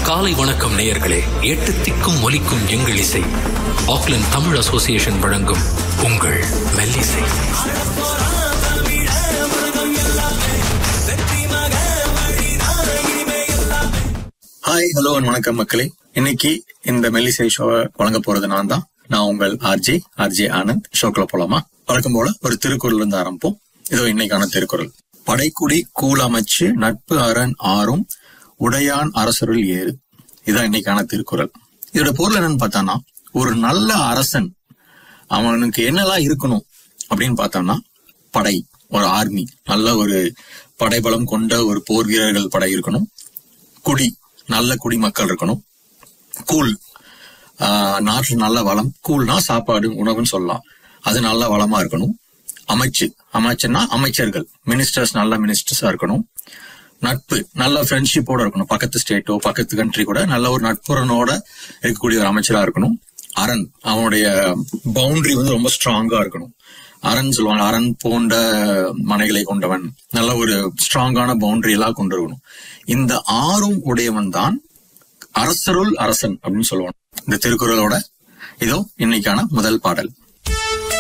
காலை வணக்கம் நேயர்களே எட்டு திக்கும் ஒலிக்கும் எங்கள் இசை ஆக்லாந்து தமிழ் அசோசியேஷன் வழங்கும் உங்கள் மெல்லிசை ஹாய் ஹலோ வணக்கம் மக்களே இன்னைக்கு இந்த மெல்லிசை ஷோவை வழங்க போறது நான் தான் நான் உங்கள் ஆர்ஜே ஆர்ஜே ஆனந்த் ஷோக்குள்ள போலாமா வழக்கம் போல ஒரு திருக்குறள் இருந்து ஆரம்பிப்போம் இதோ இன்னைக்கான திருக்குறள் படைக்குடி கூல் அமைச்சு நட்பு அரண் ஆறும் உடையான் அரசருள் ஏறு இதான் இன்னைக்கான திருக்குறள் இதோட பொருள் என்னன்னு பார்த்தானா ஒரு நல்ல அரசன் அவனுக்கு என்னெல்லாம் இருக்கணும் அப்படின்னு பார்த்தோம்னா படை ஒரு ஆர்மி நல்ல ஒரு படைபலம் கொண்ட ஒரு போர் வீரர்கள் படை இருக்கணும் குடி நல்ல குடிமக்கள் இருக்கணும் கூழ் ஆஹ் நாட்டு நல்ல வளம் கூழ்னா சாப்பாடு உணவுன்னு சொல்லலாம் அது நல்ல வளமா இருக்கணும் அமைச்சு அமைச்சுன்னா அமைச்சர்கள் மினிஸ்டர்ஸ் நல்ல மினிஸ்டர்ஸா இருக்கணும் நட்பு நல்ல ஃப்ரெண்ட்ஷிப்போட இருக்கணும் பக்கத்து ஸ்டேட்டோ பக்கத்து கண்ட்ரி கூட நல்ல ஒரு நட்புறனோட இருக்கக்கூடிய ஒரு அமைச்சரா இருக்கணும் அரண் அவனுடைய பவுண்டரி வந்து ரொம்ப ஸ்ட்ராங்கா இருக்கணும் அரண் சொல்லுவாங்க அரண் போன்ற மனைகளை கொண்டவன் நல்ல ஒரு ஸ்ட்ராங்கான பவுண்டரி எல்லாம் கொண்டு இருக்கணும் இந்த ஆறும் உடையவன் தான் அரசருள் அரசன் அப்படின்னு சொல்லுவான் இந்த திருக்குறளோட இதோ இன்னைக்கான முதல் பாடல்